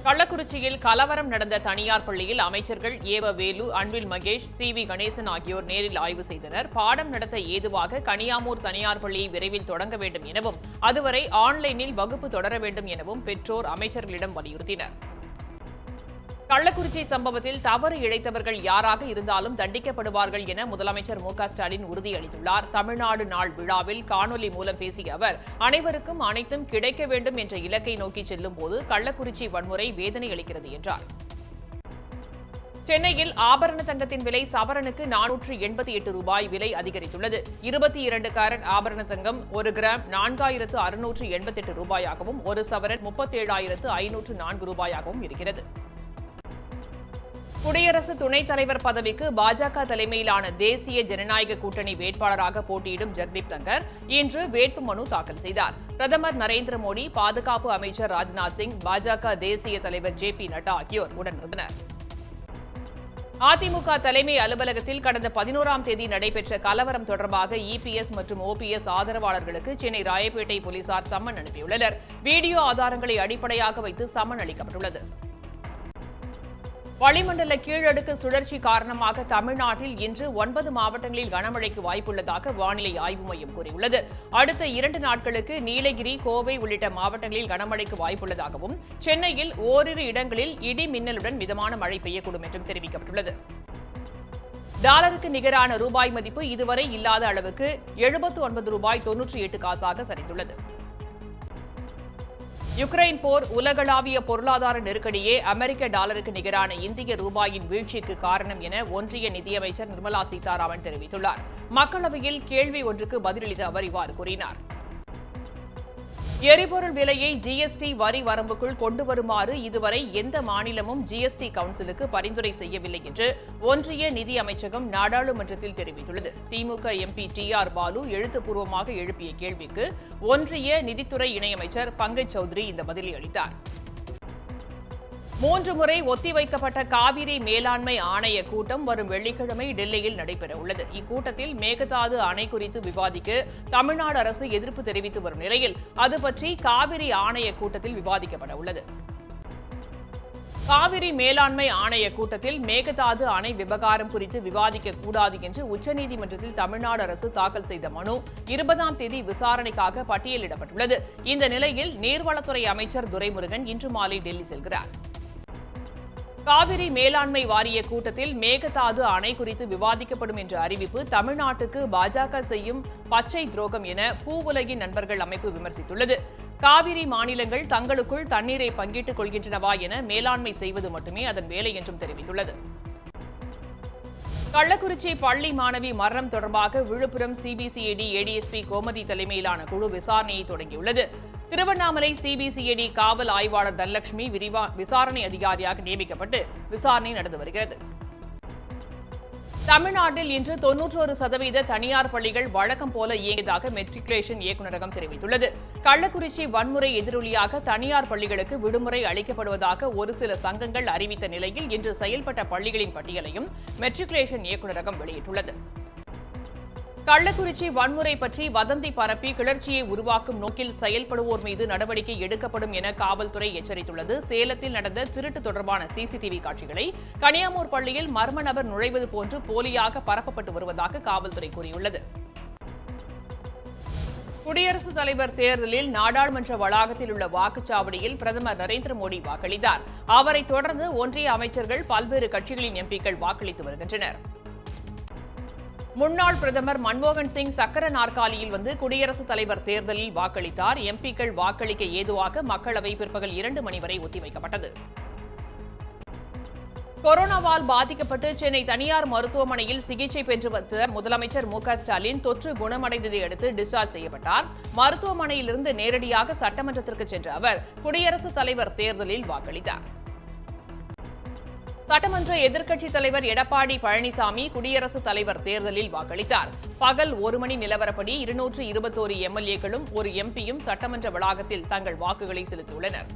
கள்ளக்குறிச்சியில் கலவரம் நடந்த தனியார் பள்ளியில் அமைச்சர்கள் E V Velu Anbil Mahesh C V Ganesan ஆகியோர் நேரில் ஆய்வு செய்தனர் பாடம் நடத்த ஏதுவாக கனியாமூர் தனியார் பள்ளியை விரைவில் தொடங்க வேண்டும் எனவும் அதுவரை ஆன்லைனில் வகுப்பு தொடர வேண்டும் எனவும் பெற்றோர் அமைச்சர்களிடம் வலியுறுத்தினர் கள்ளக்குறிச்சி சம்பவத்தில் தவறு இழைத்தவர்கள் யாராக இருந்தாலும் தண்டிக்கப்படுவார்கள் என முதலமைச்சர் மு க ஸ்டாலின் உறுதியளித்துள்ளார் தமிழ்நாடு நாள் விழாவில் காணொலி மூலம் பேசிய அவர் அனைவருக்கும் அனைத்தும் கிடைக்க வேண்டும் என்ற இலக்கை நோக்கி செல்லும் போது கள்ளக்குறிச்சி வன்முறை வேதனை அளிக்கிறது என்றார் சென்னையில் ஆபரண தங்கத்தின் விலை சவரனுக்கு நானூற்று எண்பத்தி எட்டு ரூபாய் விலை அதிகரித்துள்ளது இருபத்தி இரண்டு கேரட் ஆபரண தங்கம் ஒரு கிராம் நான்காயிரத்து அறுநூற்று எண்பத்தெட்டு ரூபாயாகவும் ஒரு சவரன் முப்பத்தேழாயிரத்து ஐநூற்று நான்கு ரூபாயாகவும் இருக்கிறது குடியரசு துணைத் தலைவர் பதவிக்கு பாஜக தலைமையிலான தேசிய ஜனநாயக கூட்டணி வேட்பாளராக போட்டியிடும் ஜெகதீப் தங்கர் இன்று வேட்புமனு தாக்கல் செய்தார் பிரதமர் நரேந்திர மோடி பாதுகாப்பு அமைச்சர் ராஜ்நாத் சிங் பாஜக தேசிய தலைவர் ஜே பி நட்டா ஆகியோர் உடனிருந்தனர் அதிமுக தலைமை அலுவலகத்தில் கடந்த பதினோராம் தேதி நடைபெற்ற கலவரம் தொடர்பாக இபிஎஸ் மற்றும் ஓபிஎஸ் ஆதரவாளர்களுக்கு சென்னை ராயப்பேட்டை போலீசார் சம்மன் அனுப்பியுள்ளனர் வீடியோ ஆதாரங்களை அடிப்படையாக வைத்து சம்மன் அளிக்கப்பட்டுள்ளது வளிமண்டல கீழடுக்கு சுழற்சி காரணமாக தமிழ்நாட்டில் இன்று ஒன்பது மாவட்டங்களில் கனமழைக்கு வாய்ப்புள்ளதாக வானிலை ஆய்வு மையம் கூறியுள்ளது அடுத்த இரண்டு நாட்களுக்கு நீலகிரி கோவை உள்ளிட்ட மாவட்டங்களில் கனமழைக்கு வாய்ப்புள்ளதாகவும் சென்னையில் ஓரிரு இடங்களில் இடி மின்னலுடன் மிதமான மழை பெய்யக்கூடும் என்றும் தெரிவிக்கப்பட்டுள்ளது டாலருக்கு நிகரான ரூபாய் மதிப்பு இதுவரை இல்லாத அளவுக்கு எழுபத்து ஒன்பது ரூபாய் தொன்னூற்றி எட்டு காசாக சரிந்துள்ளது யுக்ரைன் போர் உலகளாவிய பொருளாதார நெருக்கடியே அமெரிக்க டாலருக்கு நிகரான இந்திய ரூபாயின் வீழ்ச்சிக்கு காரணம் என ஒன்றிய நிதியமைச்சர் நிர்மலா சீதாராமன் தெரிவித்துள்ளார் மக்களவையில் கேள்வி ஒன்றுக்கு பதிலளித்த அவர் இவ்வாறு கூறினார் எரிபொருள் விலையை ஜிஎஸ்டி வரி வரம்புக்குள் கொண்டு வருமாறு இதுவரை எந்த மாநிலமும் ஜிஎஸ்டி கவுன்சிலுக்கு பரிந்துரை செய்யவில்லை என்று ஒன்றிய நிதி அமைச்சகம் நாடாளுமன்றத்தில் தெரிவித்துள்ளது DMK MP T R Baalu எழுத்துப்பூர்வமாக எழுப்பிய கேள்விக்கு ஒன்றிய நிதித்துறை இணையமைச்சர் பங்கஜ் சௌத்ரி இந்த பதிலை அளித்தார் மூன்று முறை ஒத்திவைக்கப்பட்ட காவிரி மேலாண்மை ஆணைய கூட்டம் வரும் வெள்ளிக்கிழமை டெல்லியில் நடைபெற உள்ளது இக்கூட்டத்தில் மேகதாது அணை குறித்து விவாதிக்க தமிழ்நாடு அரசு எதிர்ப்பு தெரிவித்து வரும் நிலையில் அது பற்றி காவிரி ஆணைய கூட்டத்தில் விவாதிக்கப்பட உள்ளது காவிரி மேலாண்மை ஆணைய கூட்டத்தில் மேகதாது அணை விவகாரம் குறித்து விவாதிக்க கூடாது என்று உச்சநீதிமன்றத்தில் தமிழ்நாடு அரசு தாக்கல் செய்த மனு இருபதாம் தேதி விசாரணைக்காக பட்டியலிடப்பட்டுள்ளது இந்த நிலையில் நீர்வளத்துறை அமைச்சர் துரைமுருகன் இன்று மாலை டெல்லி செல்கிறார் காவிரி மேலாண்மை வாரிய கூட்டத்தில் மேகதாது அணை குறித்து விவாதிக்கப்படும் என்ற அறிவிப்பு தமிழ்நாட்டுக்கு பாஜக செய்யும் பச்சை துரோகம் என பூவுலகின் நண்பர்கள் அமைப்பு விமர்சித்துள்ளது காவிரி மாநிலங்கள் தங்களுக்குள் தண்ணீரை பங்கிட்டுக் கொள்கின்றனவா என மேலாண்மை செய்வது மட்டுமே அதன் வேலை என்றும் தெரிவித்துள்ளது கள்ளக்குறிச்சி பள்ளி மாணவி மரணம் தொடர்பாக விழுப்புரம் சிபிசிஐடி ஏடிஎஸ்பி கோமதி தலைமையிலான குழு விசாரணையை தொடங்கியுள்ளது திருவண்ணாமலை சிபிசிஐடி காவல் ஆய்வாளர் தனலட்சுமி விரிவா விசாரணை அதிகாரியாக நியமிக்கப்பட்டு விசாரணை நடந்து வருகிறது தமிழ்நாட்டில் இன்று தொன்னூற்றொரு சதவீத தனியார் பள்ளிகள் வழக்கம் போல இயங்கியதாக மெட்ரிகுலேஷன் இயக்குநரகம் தெரிவித்துள்ளது கள்ளக்குறிச்சி வன்முறை எதிரொலியாக தனியார் பள்ளிகளுக்கு விடுமுறை அளிக்கப்படுவதாக ஒரு சில சங்கங்கள் அறிவித்த நிலையில் இன்று செயல்பட்ட பள்ளிகளின் பட்டியலையும் மெட்ரிகுலேஷன் இயக்குநரகம் வெளியிட்டுள்ளது கள்ளக்குறிச்சி வன்முறை பற்றி வதந்தி பரப்பி கிளர்ச்சியை உருவாக்கும் நோக்கில் செயல்படுவோர் மீது நடவடிக்கை எடுக்கப்படும் என காவல்துறை எச்சரித்துள்ளது சேலத்தில் நடந்த திருட்டு தொடர்பான சிசிடிவி காட்சிகளை கனியாமூர் பள்ளியில் மர்ம நபர் நுழைவது போன்று போலியாக பரப்பப்பட்டு வருவதாக காவல்துறை கூறியுள்ளது குடியரசுத் தலைவர் தேர்தலில் நாடாளுமன்ற வளாகத்தில் உள்ள வாக்குச்சாவடியில் பிரதமர் நரேந்திர மோடி வாக்களித்தார் அவரைத் தொடர்ந்து ஒன்றிய அமைச்சர்கள் பல்வேறு கட்சிகளின் எம்பிக்கள் வாக்களித்து வருகின்றனர் முன்னாள் பிரதமர் மன்மோகன் சிங் சக்கர நாற்காலியில் வந்து குடியரசுத் தலைவர் தேர்தலில் வாக்களித்தார் எம்பிக்கள் வாக்களிக்க ஏதுவாக மக்களவை பிற்பகல் இரண்டு மணி வரை ஒத்திவைக்கப்பட்டது கொரோனாவால் பாதிக்கப்பட்டு சென்னை தனியார் மருத்துவமனையில் சிகிச்சை பெற்று வந்த முதலமைச்சர் மு க ஸ்டாலின் தொற்று குணமடைந்ததை அடுத்து டிஸ்சார்ஜ் செய்யப்பட்டார் மருத்துவமனையிலிருந்து நேரடியாக சட்டமன்றத்திற்கு சென்ற அவர் குடியரசுத் தலைவர் தேர்தலில் வாக்களித்தார் சட்டமன்ற எதிர்க்கட்சித் தலைவர் எடப்பாடி பழனிசாமி குடியரசுத் தலைவர் தேர்தலில் வாக்களித்தார் பகல் ஒரு மணி நிலவரப்படி இருநூற்று இருபத்தோரு எம்எல்ஏக்களும் ஒரு எம்பியும் சட்டமன்ற வளாகத்தில் தங்கள் வாக்குகளை செலுத்தியுள்ளனர்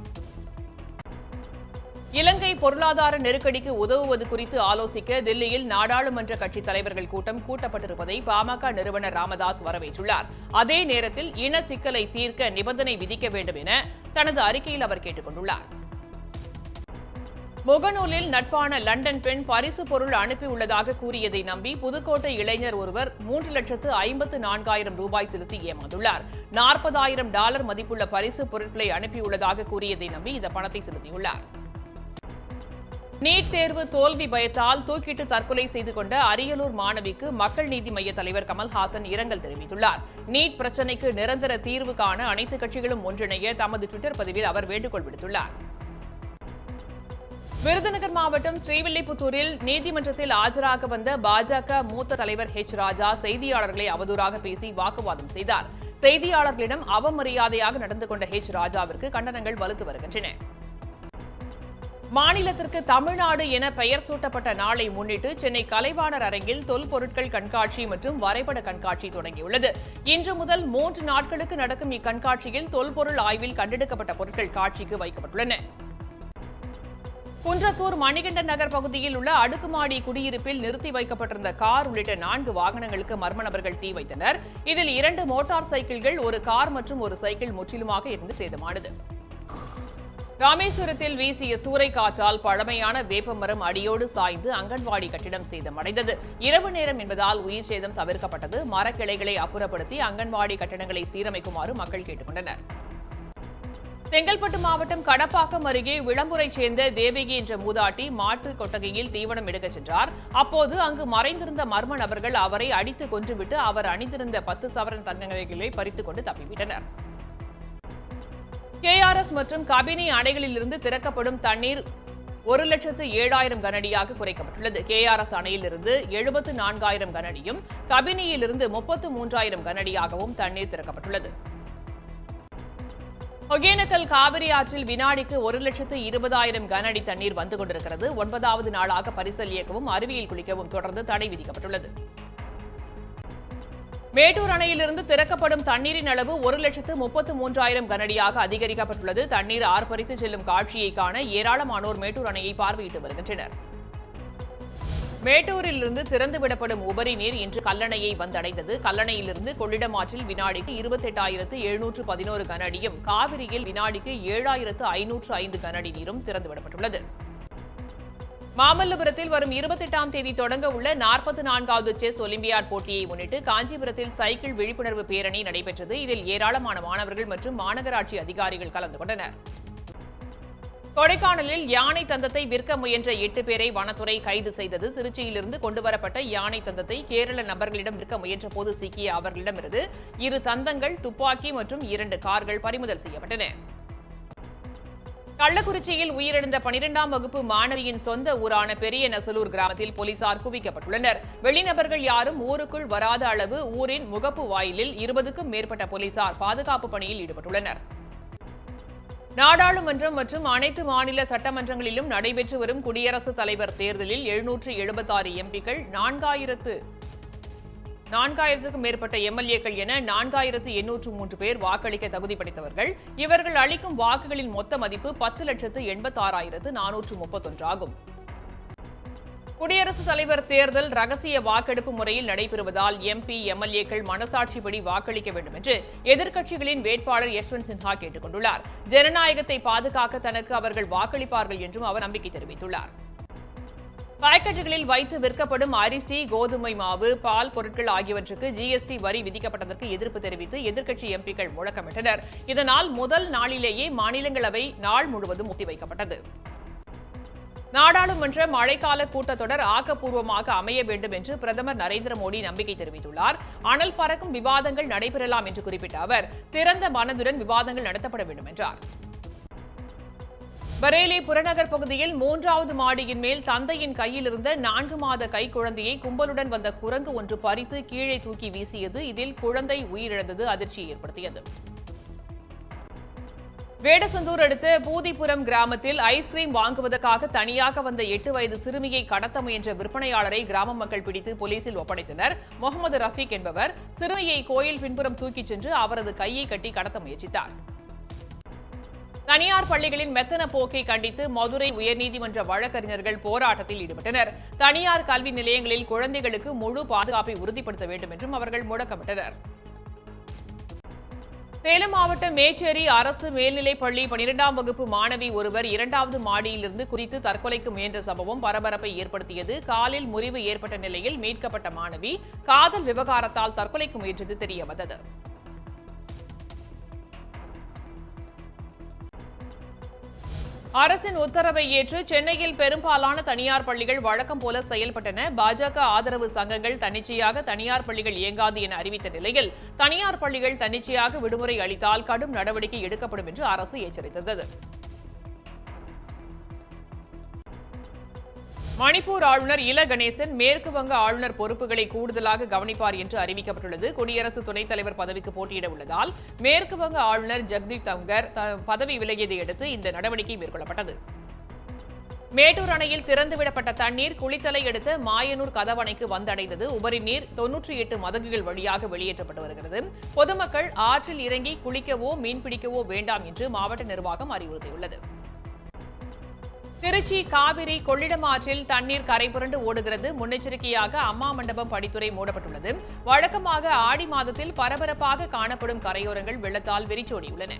இலங்கை பொருளாதார நெருக்கடிக்கு உதவுவது குறித்து ஆலோசிக்க தில்லியில் நாடாளுமன்ற கட்சித் தலைவர்கள் கூட்டம் கூட்டப்பட்டிருப்பதை பாமக நிறுவனர் ராமதாஸ் வரவேற்றுள்ளார் அதே நேரத்தில் இன சிக்கலை தீர்க்க நிபந்தனை விதிக்க வேண்டும் என தனது அறிக்கையில் அவர் கேட்டுக் கொண்டுள்ளார் முகநூலில் நட்பான லண்டன் பெண் பரிசு பொருள் அனுப்பியுள்ளதாக கூறியதை நம்பி புதுக்கோட்டை இளைஞர் ஒருவர் மூன்று லட்சத்து ஐம்பத்து நான்காயிரம் ரூபாய் செலுத்தி ஏமாந்துள்ளார் நாற்பதாயிரம் டாலர் மதிப்புள்ள பரிசு பொருட்களை அனுப்பியுள்ளதாக கூறியதை நம்பி இந்த பணத்தை செலுத்தியுள்ளார் நீட் தேர்வு தோல்வி பயத்தால் தூக்கிட்டு தற்கொலை செய்து கொண்ட அரியலூர் மாணவிக்கு மக்கள் நீதி மய்ய தலைவர் கமல்ஹாசன் இரங்கல் தெரிவித்துள்ளார் நீட் பிரச்சினைக்கு நிரந்தர தீர்வு காண அனைத்து கட்சிகளும் ஒன்றிணைய தமது டுவிட்டர் பதிவில் அவர் வேண்டுகோள் விடுத்துள்ளார் விருதுநகர் மாவட்டம் ஸ்ரீவில்லிபுத்தூரில் நீதிமன்றத்தில் ஆஜராக வந்த பாஜக மூத்த தலைவர் ஹெச் ராஜா செய்தியாளர்களை அவதூறாக பேசி வாக்குவாதம் செய்தார் செய்தியாளர்களிடம் அவமரியாதையாக நடந்து கொண்ட ஹெச் ராஜாவிற்கு கண்டனங்கள் வலுத்து வருகின்றன மாநிலத்திற்கு தமிழ்நாடு என பெயர் சூட்டப்பட்ட நாளை முன்னிட்டு சென்னை கலைவாணர் அரங்கில் தொல்பொருட்கள் கண்காட்சி மற்றும் வரைபட கண்காட்சி தொடங்கியுள்ளது இன்று முதல் மூன்று நாட்களுக்கு நடக்கும் இக்கண்காட்சியில் தொல்பொருள் ஆய்வில் கண்டெடுக்கப்பட்ட பொருட்கள் காட்சிக்கு வைக்கப்பட்டுள்ளன குன்றத்தூர் மணிகண்டன் நகர் பகுதியில் உள்ள அடுக்குமாடி குடியிருப்பில் நிறுத்தி வைக்கப்பட்டிருந்த கார் உள்ளிட்ட நான்கு வாகனங்களுக்கு மர்ம நபர்கள் தீ வைத்தனர் இதில் இரண்டு மோட்டார் சைக்கிள்கள் ஒரு கார் மற்றும் ஒரு சைக்கிள் முற்றிலுமாக இருந்து சேதமானது ராமேஸ்வரத்தில் வீசிய சூறைக்காற்றால் பழமையான வேப்பமரம் அடியோடு சாய்ந்து அங்கன்வாடி கட்டிடம் சேதமடைந்தது இரவு நேரம் என்பதால் உயிர் சேதம் தவிர்க்கப்பட்டது மரக்கிளைகளை அப்புறப்படுத்தி அங்கன்வாடி கட்டடங்களை சீரமைக்குமாறு மக்கள் கேட்டுக் கொண்டனர் செங்கல்பட்டு மாவட்டம் கடப்பாக்கம் அருகே விளம்புரைச் சேர்ந்த தேவகி என்ற மூதாட்டி மாட்டு கொட்டகையில் தீவனம் எடுக்கச் சென்றார் அப்போது அங்கு மறைந்திருந்த மர்ம நபர்கள் அவரை அடித்து கொன்றுவிட்டு அவர் அணிந்திருந்த பத்து சவரன் தங்க நகைகளை பறித்துக் கொண்டு தப்பிவிட்டனர் கேஆர்எஸ் மற்றும் கபினி அணைகளிலிருந்து திறக்கப்படும் தண்ணீர் ஒரு லட்சத்து ஏழாயிரம் கனஅடியாக குறைக்கப்பட்டுள்ளது கேஆர்எஸ் அணையிலிருந்து எழுபத்து நான்காயிரம் கனஅடியும் கபினியிலிருந்து முப்பத்து மூன்றாயிரம் கனஅடியாகவும் தண்ணீர் திறக்கப்பட்டுள்ளது ஒகேனக்கல் காவிரி ஆற்றில் வினாடிக்கு ஒரு லட்சத்து இருபதாயிரம் கன அடி தண்ணீர் வந்து கொண்டிருக்கிறது ஒன்பதாவது நாளாக பரிசல் இயக்கவும் அருவியில் குளிக்கவும் தொடர்ந்து தடை விதிக்கப்பட்டுள்ளது மேட்டூர் அணையிலிருந்து திறக்கப்படும் தண்ணீரின் அளவு ஒரு லட்சத்து முப்பத்து மூன்றாயிரம் கனஅடியாக அதிகரிக்கப்பட்டுள்ளது தண்ணீர் ஆர்ப்பரித்து செல்லும் காட்சியை காண ஏராளமானோர் மேட்டூர் அணையை பார்வையிட்டு வருகின்றனர் மேட்டூரிலிருந்து திறந்துவிடப்படும் உபரி நீர் இன்று கல்லணையை வந்தடைந்தது கல்லணையிலிருந்து கொள்ளிடம் ஆற்றில் வினாடிக்கு இருபத்தெட்டாயிரத்து எழுநூற்று பதினோரு கன அடியும் காவிரியில் வினாடிக்கு ஏழாயிரத்து ஐநூற்று ஐந்து கன அடி நீரும் திறந்துவிடப்பட்டுள்ளது மாமல்லபுரத்தில் வரும் இருபத்தெட்டாம் தேதி தொடங்க உள்ள நாற்பத்தி நான்காவது செஸ் ஒலிம்பியாட் போட்டியை முன்னிட்டு காஞ்சிபுரத்தில் சைக்கிள் விழிப்புணர்வு பேரணி நடைபெற்றது இதில் ஏராளமான மாணவர்கள் மற்றும் மாநகராட்சி அதிகாரிகள் கலந்து கொண்டனர் கொடைக்கானலில் யானை தந்தத்தை விற்க முயன்ற எட்டு பேரை வனத்துறை கைது செய்தது திருச்சியிலிருந்து கொண்டுவரப்பட்ட யானை தந்தத்தை கேரள நபர்களிடம் விற்க முயன்ற போது சிக்கிய அவர்களிடமிருந்து இரு தந்தங்கள் துப்பாக்கி மற்றும் இரண்டு கார்கள் பறிமுதல் செய்யப்பட்டன கள்ளக்குறிச்சியில் உயிரிழந்த பனிரெண்டாம் வகுப்பு மாணவியின் சொந்த ஊரான பெரிய நசலூர் கிராமத்தில் போலீசார் குவிக்கப்பட்டுள்ளனர் வெளிநபர்கள் யாரும் ஊருக்குள் வராத அளவு ஊரின் முகப்பு வாயிலில் இருபதுக்கும் மேற்பட்ட போலீசார் பாதுகாப்பு பணியில் ஈடுபட்டுள்ளனர் நாடாளுமன்றம் மற்றும் அனைத்து மாநில சட்டமன்றங்களிலும் நடைபெற்று வரும் குடியரசுத் தலைவர் தேர்தலில் எழுநூற்று எழுபத்தாறு எம்பிக்கள் நான்காயிரத்து நான்காயிரத்துக்கும் மேற்பட்ட எம்எல்ஏக்கள் என நான்காயிரத்து எண்ணூற்று மூன்று பேர் வாக்களிக்க தகுதி படைத்தவர்கள் இவர்கள் அளிக்கும் வாக்குகளின் மொத்த மதிப்பு பத்து லட்சத்து எண்பத்தாறாயிரத்து நானூற்று முப்பத்தொன்று ஆகும் குடியரசுத் தலைவர் தேர்தல் ரகசிய வாக்கெடுப்பு முறையில் நடைபெறுவதால் எம்பி எம்எல்ஏக்கள் மனசாட்சிப்படி வாக்களிக்க வேண்டும் என்று எதிர்க்கட்சிகளின் வேட்பாளர் யஷ்வந்த் சின்ஹா கேட்டுக் கொண்டுள்ளார் ஜனநாயகத்தை பாதுகாக்க தனக்கு அவர்கள் வாக்களிப்பார்கள் என்றும் அவர் நம்பிக்கை தெரிவித்துள்ளார் பாக்கெட்டுகளில் வைத்து விற்கப்படும் அரிசி கோதுமை மாவு பால் பொருட்கள் ஆகியவற்றுக்கு ஜிஎஸ்டி வரி விதிக்கப்பட்டதற்கு எதிர்ப்பு தெரிவித்து எதிர்க்கட்சி எம்பிக்கள் முழக்கமிட்டனர் இதனால் முதல் நாளிலேயே மாநிலங்களவை நாள் முழுவதும் ஒத்திவைக்கப்பட்டது நாடாளுமன்ற மழைக்கால கூட்டத்தொடர் ஆக்கப்பூர்வமாக அமைய வேண்டும் என்று பிரதமர் நரேந்திர மோடி நம்பிக்கை தெரிவித்துள்ளார் அனல் பறக்கும் விவாதங்கள் நடைபெறலாம் என்று குறிப்பிட்ட அவர் திறந்த மனதுடன் விவாதங்கள் நடத்தப்பட வேண்டும் என்றார் பரேலி புறநகர் பகுதியில் மூன்றாவது மாடியின் மேல் தந்தையின் கையில் இருந்த நான்கு மாத கைக்குழந்தையை கும்பலுடன் வந்த குரங்கு ஒன்று பறித்து கீழே தூக்கி வீசியது இதில் குழந்தை உயிரிழந்தது அதிர்ச்சியை ஏற்படுத்தியது வேடசந்தூர் அடுத்த பூதிபுரம் கிராமத்தில் ஐஸ்கிரீம் வாங்குவதற்காக தனியாக வந்த எட்டு வயது சிறுமியை கடத்த முயன்ற விற்பனையாளரை கிராம மக்கள் பிடித்து போலீசில் ஒப்படைத்தனர் முகமது ரஃபீக் என்பவர் சிறுமியை கோயில் பின்புறம் தூக்கிச் சென்று அவரது கையை கட்டி கடத்த முயற்சித்தார் தனியார் பள்ளிகளின் மெத்தன போக்கை கண்டித்து மதுரை உயர்நீதிமன்ற வழக்கறிஞர்கள் போராட்டத்தில் ஈடுபட்டனர் தனியார் கல்வி நிலையங்களில் குழந்தைகளுக்கு முழு பாதுகாப்பை உறுதிப்படுத்த வேண்டும் என்றும் அவர்கள் முழக்கமிட்டனர் சேலம் மாவட்டம் மேச்சேரி அரசு மேல்நிலைப் பள்ளி பனிரெண்டாம் வகுப்பு மாணவி ஒருவர் இரண்டாவது மாடியிலிருந்து குதித்து தற்கொலைக்கு முயன்ற சம்பவம் பரபரப்பை ஏற்படுத்தியது காலில் முறிவு ஏற்பட்ட நிலையில் மீட்கப்பட்ட மாணவி காதல் விவகாரத்தால் தற்கொலைக்கு முயன்றது தெரியவந்தது அரசின் உத்தரவை ஏற்று சென்னையில் பெரும்பாலான தனியார் பள்ளிகள் வழக்கம் போல செயல்பட்டன பாஜக ஆதரவு சங்கங்கள் தன்னிச்சையாக தனியார் பள்ளிகள் இயங்காது என அறிவித்த நிலையில் தனியார் பள்ளிகள் தன்னிச்சையாக விடுமுறை அளித்தால் கடும் நடவடிக்கை எடுக்கப்படும் என்று அரசு எச்சரித்தது மணிப்பூர் ஆளுநர் இல கணேசன் மேற்கு வங்க ஆளுநர் பொறுப்புகளை கூடுதலாக கவனிப்பார் என்று அறிவிக்கப்பட்டுள்ளது குடியரசு துணைத் தலைவர் பதவிக்கு போட்டியிட உள்ளதால் மேற்கு வங்க ஆளுநர் ஜெக்தீப் தங்கர் த- பதவி விலகியதை அடுத்து இந்த நடவடிக்கை மேற்கொள்ளப்பட்டது மேட்டூர் அணையில் திறந்துவிடப்பட்ட தண்ணீர் குளித்தலை அடுத்த மாயனூர் கதவணைக்கு வந்தடைந்தது உபரி நீர் தொன்னூற்றி எட்டு மதகுகள் வழியாக வெளியேற்றப்பட்டு வருகிறது பொதுமக்கள் ஆற்றில் இறங்கி குளிக்கவோ மீன்பிடிக்கவோ வேண்டாம் என்று மாவட்ட நிர்வாகம் அறிவுறுத்தியுள்ளது திருச்சி காவிரி கொள்ளிடம் ஆற்றில் தண்ணீர் கரைபுரண்டு ஓடுகிறது முன்னெச்சரிக்கையாக அம்மா மண்டபம் படித்துறை மூடப்பட்டுள்ளது வழக்கமாக ஆடி மாதத்தில் பரபரப்பாக காணப்படும் கரையோரங்கள் வெள்ளத்தால் வெறிச்சோடியுள்ளன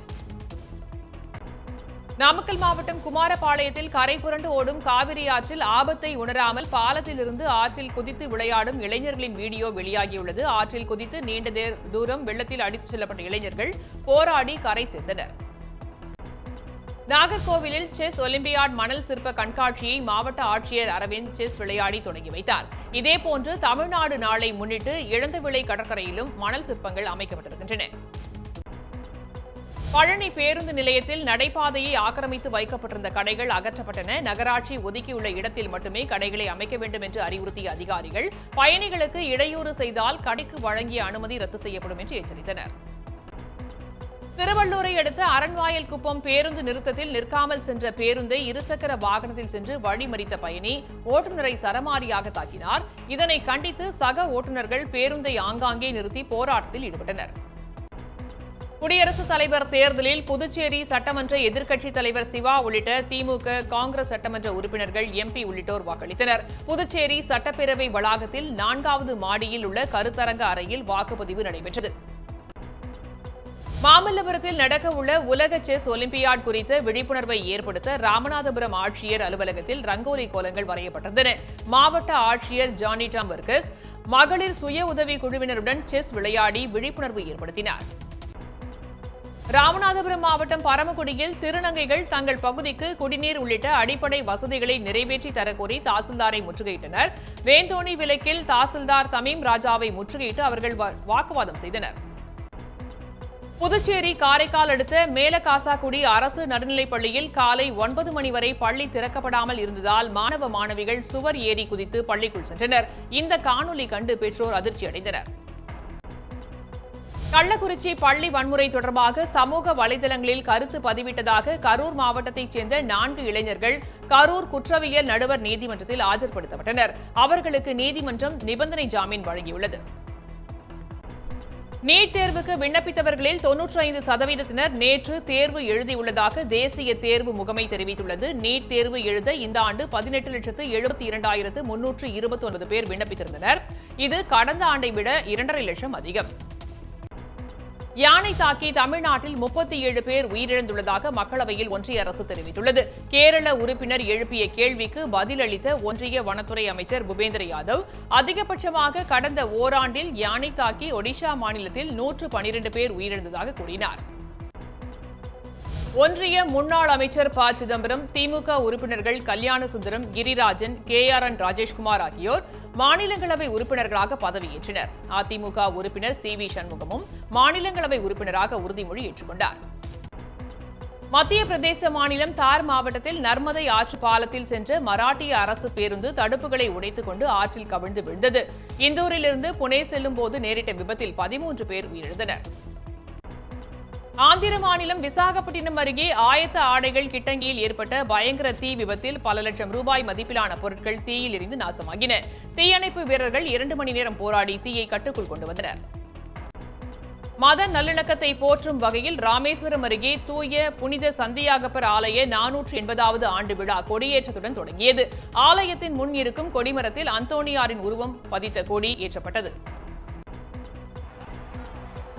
நாமக்கல் மாவட்டம் குமாரபாளையத்தில் கரை புரண்டு ஓடும் காவிரி ஆற்றில் ஆபத்தை உணராமல் பாலத்திலிருந்து ஆற்றில் குதித்து விளையாடும் இளைஞர்களின் வீடியோ வெளியாகியுள்ளது ஆற்றில் குதித்து நீண்ட தே- தூரம் வெள்ளத்தில் அடித்துச் செல்லப்பட்ட இளைஞர்கள் போராடி கரை சேர்ந்தனர் நாகர்கோவிலில் செஸ் ஒலிம்பியாட் மணல் சிற்ப கண்காட்சியை மாவட்ட ஆட்சியர் அரவிந்த் செஸ் விளையாடி தொடங்கி வைத்தார் இதேபோன்று தமிழ்நாடு நாளை முன்னிட்டு இழந்தவிளை கடற்கரையிலும் மணல் சிற்பங்கள் அமைக்கப்பட்டிருக்கின்றன பழனி பேருந்து நிலையத்தில் நடைபாதையை ஆக்கிரமித்து வைக்கப்பட்டிருந்த கடைகள் அகற்றப்பட்டன நகராட்சி ஒதுக்கியுள்ள இடத்தில் மட்டுமே கடைகளை அமைக்க வேண்டும் என்று அறிவுறுத்திய அதிகாரிகள் பயணிகளுக்கு இடையூறு செய்தால் கடைக்கு வழங்கிய அனுமதி ரத்து செய்யப்படும் என்று எச்சரித்தனர் திருவள்ளூரை அடுத்த அரண்வாயல் குப்பம் பேருந்து நிறுத்தத்தில் நிற்காமல் சென்ற பேருந்தை இருசக்கர வாகனத்தில் சென்று வழிமறித்த பயணி ஓட்டுநரை சரமாரியாக தாக்கினார் இதனை கண்டித்து சக ஓட்டுநர்கள் பேருந்தை ஆங்காங்கே நிறுத்தி போராட்டத்தில் ஈடுபட்டனர் குடியரசுத் தலைவர் தேர்தலில் புதுச்சேரி சட்டமன்ற எதிர்க்கட்சித் தலைவர் சிவா உள்ளிட்ட திமுக காங்கிரஸ் சட்டமன்ற உறுப்பினர்கள் எம்பி உள்ளிட்டோர் வாக்களித்தனர் புதுச்சேரி சட்டப்பேரவை வளாகத்தில் நான்காவது மாடியில் உள்ள கருத்தரங்க அறையில் வாக்குப்பதிவு நடைபெற்றது மாமல்லபுரத்தில் நடக்க உள்ள உலக செஸ் ஒலிம்பியாட் குறித்த விழிப்புணர்வை ஏற்படுத்த ராமநாதபுரம் ஆட்சியர் அலுவலகத்தில் ரங்கோலி கோலங்கள் வரையப்பட்டிருந்தன மாவட்ட ஆட்சியர் ஜானி டாம் வர்கஸ் மகளிர் சுய உதவி குழுவினருடன் செஸ் விளையாடி விழிப்புணர்வு ஏற்படுத்தினார் ராமநாதபுரம் மாவட்டம் பரமக்குடியில் திருநங்கைகள் தங்கள் பகுதிக்கு குடிநீர் உள்ளிட்ட அடிப்படை வசதிகளை நிறைவேற்றி தரக்கோரி தாசில்தாரை முற்றுகையிட்டனர் வேந்தோணி விலக்கில் தாசில்தார் தமீம் ராஜாவை முற்றுகையிட்டு அவர்கள் வா- வாக்குவாதம் செய்தனர் புதுச்சேரி காரைக்கால் அடுத்த மேலகாசாக்குடி அரசு நடுநிலைப் பள்ளியில் காலை ஒன்பது மணி வரை பள்ளி திறக்கப்படாமல் இருந்ததால் மாணவ மாணவிகள் சுவர் ஏறி குதித்து பள்ளிக்குள் சென்றனர் இந்த காணொலி கண்டு பெற்றோர் அதிர்ச்சி அடைந்தனர் கள்ளக்குறிச்சி பள்ளி வன்முறை தொடர்பாக சமூக வலைதளங்களில் கருத்து பதிவிட்டதாக கரூர் மாவட்டத்தைச் சேர்ந்த நான்கு இளைஞர்கள் கரூர் குற்றவியல் நடுவர் நீதிமன்றத்தில் ஆஜர்படுத்தப்பட்டனர் அவர்களுக்கு நீதிமன்றம் நிபந்தனை ஜாமீன் வழங்கியுள்ளது நீட் தேர்வுக்கு விண்ணப்பித்தவர்களில் தொன்னூற்றி ஐந்து சதவீதத்தினர் நேற்று தேர்வு எழுதியுள்ளதாக தேசிய தேர்வு முகமை தெரிவித்துள்ளது நீட் தேர்வு எழுத இந்த ஆண்டு பதினெட்டு லட்சத்து எழுபத்தி இரண்டாயிரத்து முன்னூற்று இருபத்தி ஒன்பது பேர் விண்ணப்பித்திருந்தனர் இது கடந்த ஆண்டை விட இரண்டரை லட்சம் அதிகம் யானை தாக்கி தமிழ்நாட்டில் முப்பத்தி ஏழு பேர் உயிரிழந்துள்ளதாக மக்களவையில் ஒன்றிய அரசு தெரிவித்துள்ளது கேரள உறுப்பினர் எழுப்பிய கேள்விக்கு பதிலளித்த ஒன்றிய வனத்துறை அமைச்சர் பூபேந்திர யாதவ் அதிகபட்சமாக கடந்த ஓராண்டில் யானை தாக்கி ஒடிஷா மாநிலத்தில் நூற்று பனிரெண்டு பேர் உயிரிழந்ததாக கூறினார் ஒன்றிய முன்னாள் அமைச்சர் ப சிதம்பரம் திமுக உறுப்பினர்கள் Kalyana Sundaram Girirajan K R N Rajeshkumar ஆகியோர் மாநிலங்களவை உறுப்பினர்களாக பதவியேற்றனர் அதிமுக உறுப்பினர் சி வி சண்முகமும் மாநிலங்களவை உறுப்பினராக உறுதிமொழி ஏற்றுக்கொண்டார் மத்திய பிரதேச மாநிலம் தார் மாவட்டத்தில் நர்மதை ஆற்று பாலத்தில் சென்ற மராட்டிய அரசு பேருந்து தடுப்புகளை உடைத்துக் கொண்டு ஆற்றில் கவிழ்ந்து விழுந்தது இந்தூரிலிருந்து புனே செல்லும் போது நேரிட்ட விபத்தில் பதிமூன்று பேர் உயிரிழந்தனர் ஆந்திர மாநிலம் விசாகப்பட்டினம் அருகே ஆயத்த ஆடைகள் கிட்டங்கியில் ஏற்பட்ட பயங்கர தீ விபத்தில் பல லட்சம் ரூபாய் மதிப்பிலான பொருட்கள் தீயில் எரிந்து நாசமாகின தீயணைப்பு வீரர்கள் இரண்டு மணி நேரம் போராடி தீயை கட்டுக்குள் கொண்டு வந்தனர் மத நல்லிணக்கத்தை போற்றும் வகையில் ராமேஸ்வரம் அருகே தூய புனித சந்தியாகப்பர் ஆலய நானூற்று எண்பதாவது ஆண்டு விழா கொடியேற்றத்துடன் தொடங்கியது ஆலயத்தின் முன் இருக்கும் கொடிமரத்தில் அந்தோணியாரின் உருவம் பதித்த கொடி ஏற்றப்பட்டது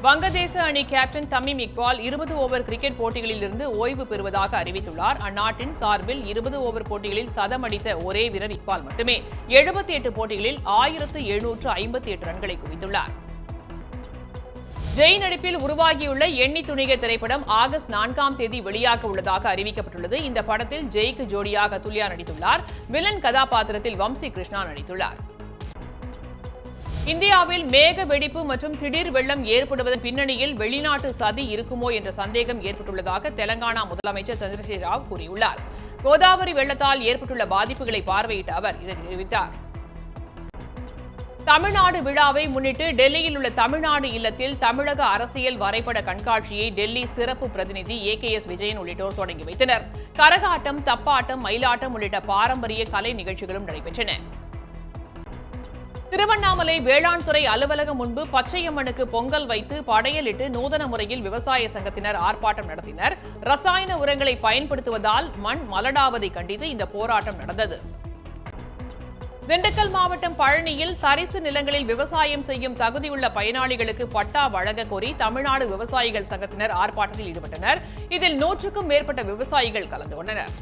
வங்கதேச அணி கேப்டன் தமீம் இக்பால் இருபது ஓவர் கிரிக்கெட் போட்டிகளில் இருந்து ஓய்வு பெறுவதாக அறிவித்துள்ளார் அந்நாட்டின் சார்பில் இருபது ஓவர் போட்டிகளில் சதம் அடித்த ஒரே வீரர் இக்பால் மட்டுமே எழுபத்தி எட்டு போட்டிகளில் ஆயிரத்து எழுநூற்று ஐம்பத்தி எட்டு ரன்களை குவித்துள்ளார் ஜெய் நடிப்பில் உருவாகியுள்ள எண்ணி துணிக திரைப்படம் ஆகஸ்ட் நான்காம் தேதி வெளியாக உள்ளதாக அறிவிக்கப்பட்டுள்ளது இந்த படத்தில் ஜெய்க்கு ஜோடியாக துல்யா நடித்துள்ளார் வில்லன் கதாபாத்திரத்தில் வம்சி கிருஷ்ணா நடித்துள்ளார் இந்தியாவில் மேக வெடிப்பு மற்றும் திடீர் வெள்ளம் ஏற்படுவதன் பின்னணியில் வெளிநாட்டு சதி இருக்குமோ என்ற சந்தேகம் ஏற்பட்டுள்ளதாக தெலங்கானா முதலமைச்சர் சந்திரசேகர ராவ் கூறியுள்ளார் கோதாவரி வெள்ளத்தால் ஏற்பட்டுள்ள பாதிப்புகளை பார்வையிட்ட அவர் இதை தெரிவித்தார் தமிழ்நாடு விழாவை முன்னிட்டு டெல்லியில் உள்ள தமிழ்நாடு இல்லத்தில் தமிழக அரசியல் வரைபட கண்காட்சியை டெல்லி சிறப்பு பிரதிநிதி ஏ கே எஸ் விஜயன் உள்ளிட்டோர் தொடங்கி வைத்தனர் கரகாட்டம் தப்பாட்டம் மயிலாட்டம் உள்ளிட்ட பாரம்பரிய கலை நிகழ்ச்சிகளும் நடைபெற்றன திருவண்ணாமலை வேளாண் துறை அலுவலகம் முன்பு பச்சையம்மனுக்கு பொங்கல் வைத்து படையலிட்டு நூதன முறையில் விவசாய சங்கத்தினர் ஆர்ப்பாட்டம் நடத்தினர் ரசாயன உரங்களை பயன்படுத்துவதால் மண் மலடாவதை கண்டித்து இந்த போராட்டம் நடந்தது திண்டுக்கல் மாவட்டம் பழனியில் தரிசு நிலங்களில் விவசாயம் செய்யும் தகுதியுள்ள பயனாளிகளுக்கு பட்டா வழங்க கோரி தமிழ்நாடு விவசாயிகள் சங்கத்தினர் ஆர்ப்பாட்டத்தில் ஈடுபட்டனர் இதில் நூற்றுக்கும் மேற்பட்ட விவசாயிகள் கலந்து கொண்டனர்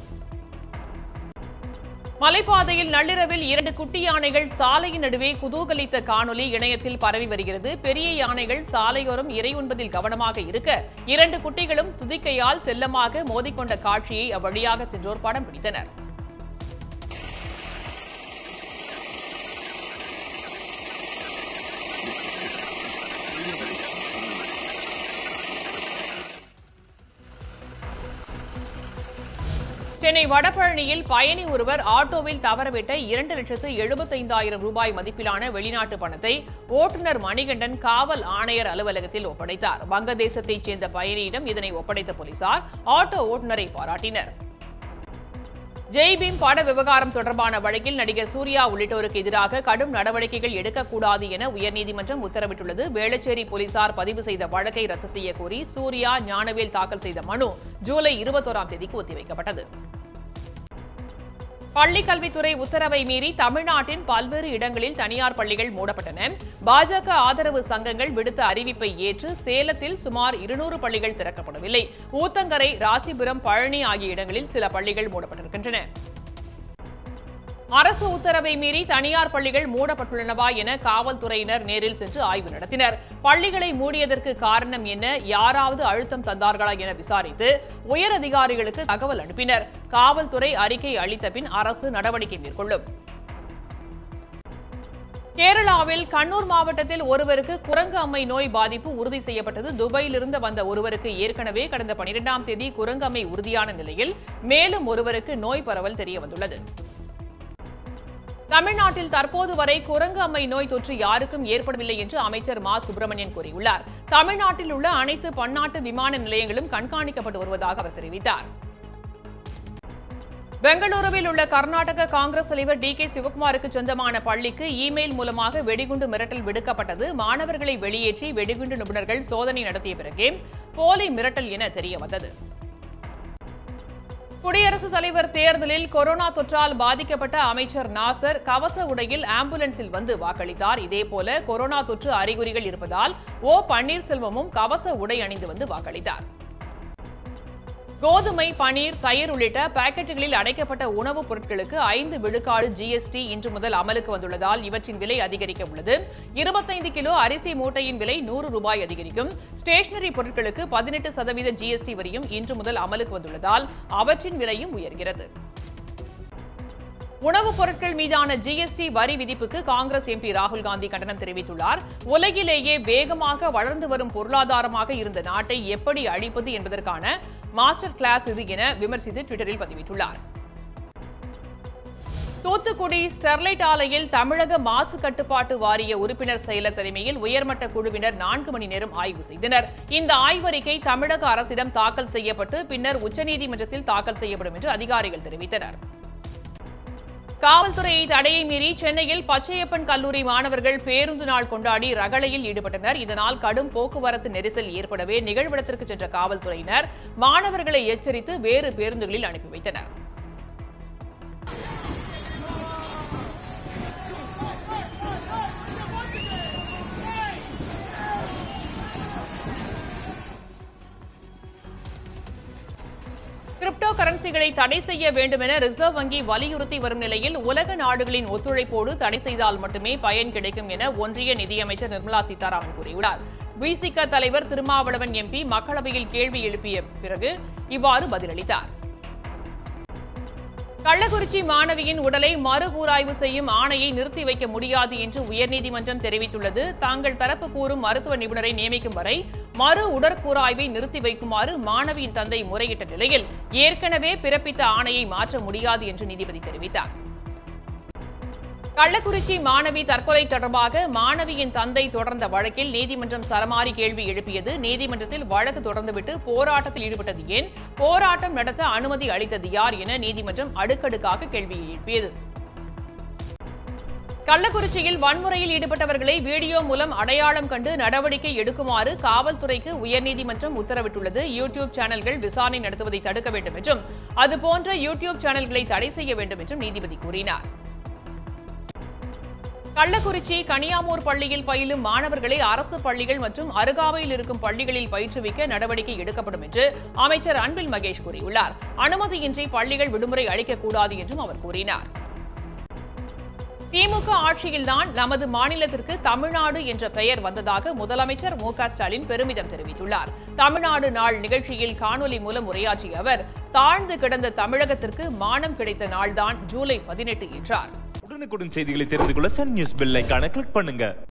மலைப்பாதையில் நள்ளிரவில் இரண்டு குட்டி யானைகள் சாலையின் நடுவே குதூகலித்த காணொலி இணையத்தில் பரவி வருகிறது பெரிய யானைகள் சாலையோரம் இறை உண்பதில் கவனமாக இருக்க இரண்டு குட்டிகளும் துதிக்கையால் செல்லமாக மோதிக்கொண்ட காட்சியை அவ்வழியாக சென்றோர் படம் பிடித்தனர் சென்னை வடபழனியில் பயணி ஒருவர் ஆட்டோவில் தவறவிட்ட இரண்டு லட்சத்து எழுபத்தைந்தாயிரம் ரூபாய் மதிப்பிலான வெளிநாட்டு பணத்தை ஓட்டுநர் மணிகண்டன் காவல் ஆணையர் அலுவலகத்தில் ஒப்படைத்தார் வங்கதேசத்தைச் சேர்ந்த பயணியிடம் இதனை ஒப்படைத்த போலீசார் ஆட்டோ ஓட்டுநரை பாராட்டினர் ஜெய்பீம் பட விவகாரம் தொடர்பான வழக்கில் நடிகர் சூர்யா உள்ளிட்டோருக்கு எதிராக கடும் நடவடிக்கைகள் எடுக்கக்கூடாது என உயர்நீதிமன்றம் உத்தரவிட்டுள்ளது வேளச்சேரி போலீசார் பதிவு செய்த வழக்கை ரத்து செய்ய கோரி சூர்யா ஞானவேல் தாக்கல் செய்த மனு ஜூலை இருபத்தோராம் தேதிக்கு ஒத்திவைக்கப்பட்டது பள்ளிக் கல்வித்துறை உத்தரவை மீறி தமிழ்நாட்டின் பல்வேறு இடங்களில் தனியார் பள்ளிகள் மூடப்பட்டன பாஜக ஆதரவு சங்கங்கள் விடுத்த அறிவிப்பை ஏற்று சேலத்தில் சுமார் இருநூறு பள்ளிகள் திறக்கப்படவில்லை ஊத்தங்கரை ராசிபுரம் பழனி ஆகிய இடங்களில் சில பள்ளிகள் மூடப்பட்டிருக்கின்றன அரசு உத்தரவை மீறி தனியார் பள்ளிகள் மூடப்பட்டுள்ளனவா என காவல்துறையினர் நேரில் சென்று ஆய்வு நடத்தினர் பள்ளிகளை மூடியதற்கு காரணம் என்ன யாராவது அழுத்தம் தந்தார்களா என விசாரித்து உயர் அதிகாரிகளுக்கு தகவல் அனுப்பினர் காவல்துறை அறிக்கை அளித்த பின் அரசு நடவடிக்கை மேற்கொள்ளும் கேரளாவில் கண்ணூர் மாவட்டத்தில் ஒருவருக்கு குரங்கு அம்மை நோய் பாதிப்பு உறுதி செய்யப்பட்டது துபாயிலிருந்து வந்த ஒருவருக்கு ஏற்கனவே கடந்த பனிரெண்டாம் தேதி குரங்கு அம்மை உறுதியான நிலையில் மேலும் ஒருவருக்கு நோய் பரவல் தெரியவந்துள்ளது தமிழ்நாட்டில் தற்போது வரை குரங்கு அம்மை நோய் தொற்று யாருக்கும் ஏற்படவில்லை என்று அமைச்சர் மா சுப்பிரமணியன் கூறியுள்ளார் தமிழ்நாட்டில் உள்ள அனைத்து பன்னாட்டு விமான நிலையங்களும் கண்காணிக்கப்பட்டு வருவதாக அவர் தெரிவித்தார் பெங்களூருவில் உள்ள கர்நாடக காங்கிரஸ் தலைவர் டி கே சிவகுமாருக்கு சொந்தமான பள்ளிக்கு இமெயில் மூலமாக வெடிகுண்டு மிரட்டல் விடுக்கப்பட்டது மாணவர்களை வெளியேற்றி வெடிகுண்டு நிபுணர்கள் சோதனை நடத்திய பிறகே போலி மிரட்டல் என தெரியவந்தது குடியரசுத் தலைவர் தேர்தலில் கொரோனா தொற்றால் பாதிக்கப்பட்ட அமைச்சர் நாசர் கவச உடையில் ஆம்புலன்ஸில் வந்து வாக்களித்தார் இதேபோல கொரோனா தொற்று அறிகுறிகள் இருப்பதால் ஓ பன்னீர்செல்வமும் கவச உடை அணிந்து வந்து வாக்களித்தார் கோதுமை பனீர் தயிர் உள்ளிட்ட பாக்கெட்டுகளில் அடைக்கப்பட்ட உணவுப் பொருட்களுக்கு ஐந்து விழுக்காடு ஜிஎஸ்டி இன்று முதல் அமலுக்கு வந்துள்ளதால் இவற்றின் விலை அதிகரிக்க உள்ளது இருபத்தைந்து கிலோ அரிசி மூட்டையின் விலை நூறு ரூபாய் அதிகரிக்கும் ஸ்டேஷனரி பொருட்களுக்கு பதினெட்டு சதவீத ஜிஎஸ்டி வரியும் இன்று முதல் அமலுக்கு வந்துள்ளதால் அவற்றின் விலையும் உயர்கிறது உணவுப் பொருட்கள் மீதான ஜிஎஸ்டி வரி விதிப்புக்கு காங்கிரஸ் எம்பி ராகுல் காந்தி கண்டனம் தெரிவித்துள்ளார் உலகிலேயே வேகமாக வளர்ந்து வரும் பொருளாதாரமாக இருந்த நாட்டை எப்படி அழிப்பது என்பதற்கான மாஸ்டர் கிளாஸ் இது என விமர்சித்து ட்விட்டரில் பதிவிட்டுள்ளார் தூத்துக்குடி ஸ்டெர்லைட் ஆலையில் தமிழக மாசு கட்டுப்பாட்டு வாரிய உறுப்பினர் செயலர் தலைமையில் உயர்மட்ட குழுவினர் நான்கு மணி நேரம் ஆய்வு செய்தனர் இந்த ஆய்வறிக்கை தமிழக அரசிடம் தாக்கல் செய்யப்பட்டு பின்னர் உச்சநீதிமன்றத்தில் தாக்கல் செய்யப்படும் என்று அதிகாரிகள் தெரிவித்தனர் காவல்துறையை தடையை மீறி சென்னையில் பச்சையப்பன் கல்லூரி மாணவர்கள் பேருந்து நாள் கொண்டாடி ரகளையில் ஈடுபட்டனர் இதனால் கடும் போக்குவரத்து நெரிசல் ஏற்படவே நிகழ்விடத்திற்கு சென்ற காவல்துறையினர் மாணவர்களை எச்சரித்து வேறு பேருந்துகளில் அனுப்பி வைத்தனர் கிரிப்டோ கரன்சிகளை தடை செய்ய வேண்டும் என ரிசர்வ் வங்கி வலியுறுத்தி வரும் நிலையில் உலக நாடுகளின் ஒத்துழைப்போடு தடை செய்தால் மட்டுமே பயன் கிடைக்கும் என ஒன்றிய நிதியமைச்சர் நிர்மலா சீதாராமன் கூறியுள்ளார் விசிக தலைவர் திருமாவளவன் எம்பி மக்களவையில் கேள்வி எழுப்பிய பிறகு இவ்வாறு பதிலளித்தார் கள்ளக்குறிச்சி மாணவியின் உடலை மறுகூராய்வு செய்யும் ஆணையை நிறுத்தி வைக்க முடியாது என்று உயர்நீதிமன்றம் தெரிவித்துள்ளது தாங்கள் தரப்பு கூறும் மருத்துவ நிபுணரை நியமிக்கும் வரை மறு உடற்கூராய்வை நிறுத்தி வைக்குமாறு மாணவியின் தந்தை முறையிட்ட நிலையில் ஏற்கனவே பிறப்பித்த ஆணையை மாற்ற முடியாது என்று நீதிபதி தெரிவித்தார் கள்ளக்குறிச்சி மாணவி தற்கொலை தொடர்பாக மாணவியின் தந்தை தொடர்ந்த வழக்கில் நீதிமன்றம் சரமாரி கேள்வி எழுப்பியது நீதிமன்றத்தில் வழக்கு தொடர்ந்துவிட்டு போராட்டத்தில் ஈடுபட்டது ஏன் போராட்டம் நடத்த அனுமதி அளித்தது யார் என நீதிமன்றம் அடுக்கடுக்காக கேள்வியை எழுப்பியது கள்ளக்குறிச்சியில் வன்முறையில் ஈடுபட்டவர்களை வீடியோ மூலம் அடையாளம் கண்டு நடவடிக்கை எடுக்குமாறு காவல்துறைக்கு உயர்நீதிமன்றம் உத்தரவிட்டுள்ளது யூ டியூப் சேனல்கள் விசாரணை நடத்துவதை தடுக்க வேண்டும் என்றும் அதுபோன்ற யூ டியூப் சேனல்களை தடை செய்ய வேண்டும் என்றும் நீதிபதி கூறினார் கள்ளக்குறிச்சி கனியாமூர் பள்ளியில் பயிலும் மாணவர்களை அரசு பள்ளிகள் மற்றும் அருகாமையில் இருக்கும் பள்ளிகளில் பயிற்றுவிக்க நடவடிக்கை எடுக்கப்படும் என்று அமைச்சர் அன்பில் மகேஷ் கூறியுள்ளார் அனுமதியின்றி பள்ளிகள் விடுமுறை அளிக்கக்கூடாது என்றும் அவர் கூறினார் திமுக ஆட்சியில்தான் நமது மாநிலத்திற்கு தமிழ்நாடு என்ற பெயர் வந்ததாக முதலமைச்சர் மு க ஸ்டாலின் பெருமிதம் தெரிவித்துள்ளார் தமிழ்நாடு நாள் நிகழ்ச்சியில் காணொலி மூலம் உரையாற்றிய அவர் தாழ்ந்து கிடந்த தமிழகத்திற்கு மானம் கிடைத்த நாள்தான் ஜூலை பதினெட்டு என்றார் உடனுக்குடன் செய்திகளை தெரிந்து கொள்ள சன் நியூஸ் பெல் ஐகானை கிளிக் பண்ணுங்க